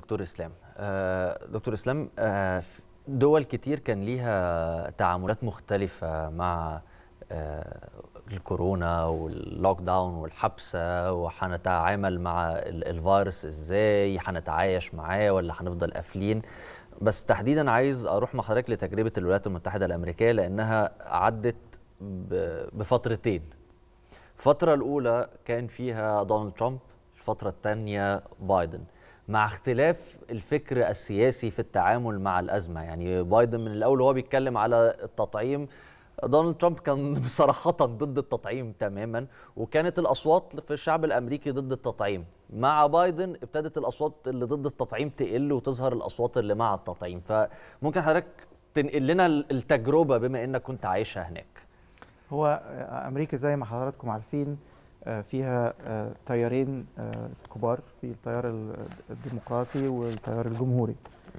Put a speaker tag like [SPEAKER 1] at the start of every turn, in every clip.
[SPEAKER 1] دكتور اسلام آه، دكتور اسلام آه، دول كتير كان ليها تعاملات مختلفه مع آه، الكورونا واللوك داون والحبسه وهنتعامل مع ال- الفيروس ازاي هنتعايش معاه ولا هنفضل قافلين بس تحديدا عايز اروح مع حضرتك لتجربه الولايات المتحده الامريكيه لانها عدت ب- بفترتين الفترة الأولى كان فيها دونالد ترامب الفترة الثانية بايدن مع اختلاف الفكر السياسي في التعامل مع الأزمة يعني بايدن من الأول وهو بيتكلم على التطعيم دونالد ترامب كان بصراحة ضد التطعيم تماما وكانت الأصوات في الشعب الأمريكي ضد التطعيم مع بايدن ابتدت الأصوات اللي ضد التطعيم تقل وتظهر الأصوات اللي مع التطعيم فممكن حضرتك تنقل لنا التجربة بما إنك كنت عايشها هناك
[SPEAKER 2] هو امريكا زي ما حضراتكم عارفين آه، فيها آه، تيارين آه، كبار في التيار ال- الديمقراطي والتيار الجمهوري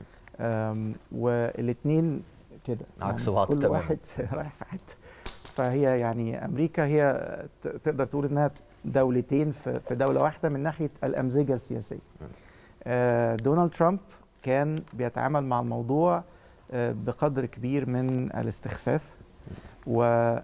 [SPEAKER 2] والاثنين كده
[SPEAKER 1] عكس بعض
[SPEAKER 2] كل
[SPEAKER 1] تماماً.
[SPEAKER 2] واحد رايح في حته فهي يعني امريكا هي ت- تقدر تقول انها دولتين في في دوله واحده من ناحيه الامزجه السياسيه آه، دونالد ترامب كان بيتعامل مع الموضوع آه، بقدر كبير من الاستخفاف و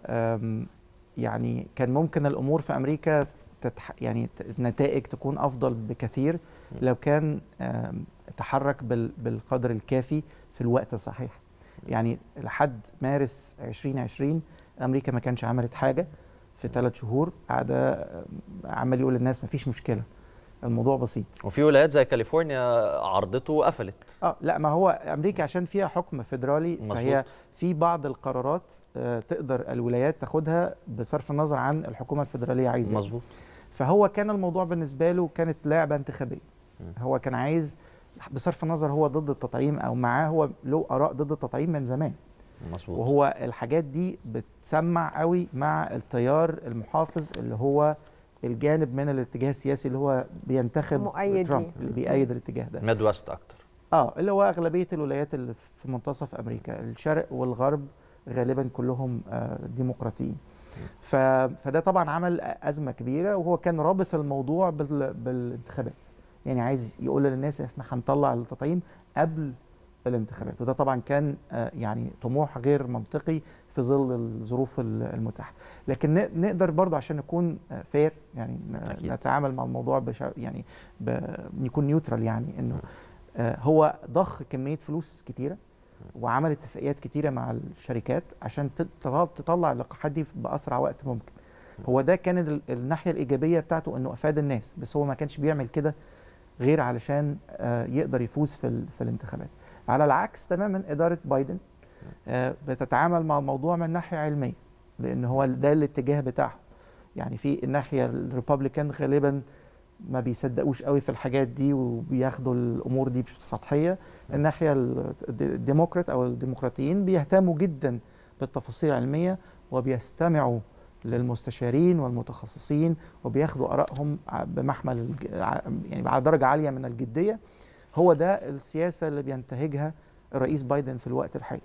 [SPEAKER 2] آم، يعني كان ممكن الامور في امريكا تتح يعني ت- النتائج تكون افضل بكثير لو كان آم، تحرك بال- بالقدر الكافي في الوقت الصحيح يعني لحد مارس 2020 امريكا ما كانش عملت حاجه في ثلاث شهور قاعده آم، عمال يقول للناس ما فيش مشكله الموضوع بسيط
[SPEAKER 1] وفي ولايات زي كاليفورنيا عرضته وقفلت
[SPEAKER 2] اه لا ما هو امريكا عشان فيها حكم فيدرالي فهي
[SPEAKER 1] مظبوط.
[SPEAKER 2] في بعض القرارات آه، تقدر الولايات تاخدها بصرف النظر عن الحكومه الفيدراليه عايزه إيه.
[SPEAKER 1] مظبوط
[SPEAKER 2] فهو كان الموضوع بالنسبه له كانت لعبه انتخابيه هو كان عايز بصرف النظر هو ضد التطعيم او معاه هو له اراء ضد التطعيم من زمان
[SPEAKER 1] مظبوط
[SPEAKER 2] وهو الحاجات دي بتسمع قوي مع التيار المحافظ اللي هو الجانب من الاتجاه السياسي اللي هو بينتخب
[SPEAKER 3] مؤيد
[SPEAKER 2] ترامب
[SPEAKER 3] ليه.
[SPEAKER 2] اللي بيأيد الاتجاه ده
[SPEAKER 1] ميد ويست اكتر
[SPEAKER 2] اه اللي هو اغلبيه الولايات اللي في منتصف امريكا الشرق والغرب غالبا كلهم آه ديمقراطيين ف... فده طبعا عمل ازمه كبيره وهو كان رابط الموضوع بال... بالانتخابات يعني عايز يقول للناس احنا هنطلع التطعيم قبل الانتخابات وده طبعا كان آه يعني طموح غير منطقي في ظل الظروف ال- المتاحه لكن ن- نقدر برضو عشان نكون فير يعني ن-
[SPEAKER 1] أكيد.
[SPEAKER 2] نتعامل مع الموضوع بش... يعني ب... نكون نيوترال يعني انه آه، هو ضخ كميه فلوس كتيره وعمل اتفاقيات كتيره مع الشركات عشان تط- تط- تطلع اللقاحات دي باسرع وقت ممكن هو ده كان ال- الناحيه الايجابيه بتاعته انه افاد الناس بس هو ما كانش بيعمل كده غير علشان آه، يقدر يفوز في ال- في الانتخابات على العكس تماما اداره بايدن آه، بتتعامل مع الموضوع من ناحيه علميه لان هو ده الاتجاه بتاعهم يعني في الناحيه الريبابليكان غالبا ما بيصدقوش قوي في الحاجات دي وبياخدوا الامور دي بسطحيه الناحيه ال- الد- الديمقراط او الديمقراطيين بيهتموا جدا بالتفاصيل العلميه وبيستمعوا للمستشارين والمتخصصين وبياخدوا ارائهم ع- بمحمل الج- ع- يعني على درجه عاليه من الجديه هو ده السياسه اللي بينتهجها الرئيس بايدن في الوقت الحالي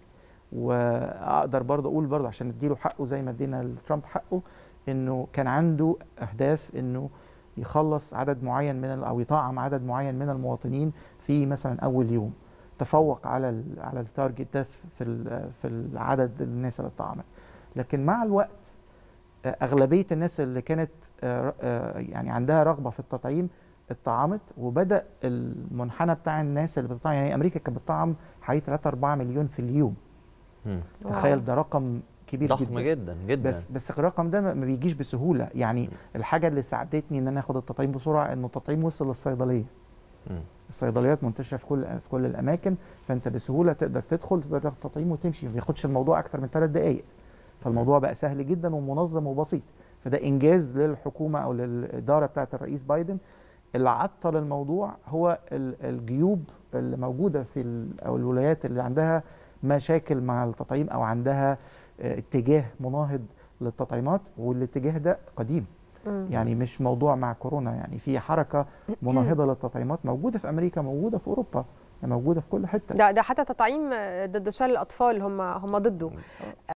[SPEAKER 2] واقدر برضه اقول برضه عشان اديله حقه زي ما ادينا لترامب حقه انه كان عنده اهداف انه يخلص عدد معين من ال- او يطعم عدد معين من المواطنين في مثلا اول يوم تفوق على ال على التارجت ده في ال- في العدد الناس اللي اتطعمت لكن مع الوقت آه، اغلبيه الناس اللي كانت آه، آه، يعني عندها رغبه في التطعيم اتطعمت وبدا المنحنى بتاع الناس اللي بتطعم يعني امريكا كانت بتطعم حوالي 3 4 مليون في اليوم
[SPEAKER 1] مم.
[SPEAKER 2] تخيل ده رقم كبير
[SPEAKER 1] ضخم
[SPEAKER 2] جدا
[SPEAKER 1] جدا جدا
[SPEAKER 2] بس بس الرقم ده ما ما بيجيش بسهوله يعني الحاجه اللي ساعدتني ان انا اخد التطعيم بسرعه انه التطعيم وصل للصيدليه
[SPEAKER 1] مم.
[SPEAKER 2] الصيدليات منتشره في كل في كل الاماكن فانت بسهوله تقدر تدخل تقدر تاخد تطعيم وتمشي ما بياخدش الموضوع اكتر من ثلاث دقائق فالموضوع بقى سهل جدا ومنظم وبسيط فده انجاز للحكومه او للاداره بتاعه الرئيس بايدن اللي عطل الموضوع هو ال- الجيوب اللي موجوده في ال- او الولايات اللي عندها مشاكل مع التطعيم او عندها آه، اتجاه مناهض للتطعيمات والاتجاه ده قديم
[SPEAKER 3] مم.
[SPEAKER 2] يعني مش موضوع مع كورونا يعني في حركه مناهضه للتطعيمات موجوده في امريكا موجوده في اوروبا موجوده في كل حته
[SPEAKER 3] ده ده حتى تطعيم ضد شلل الاطفال هم هم ضده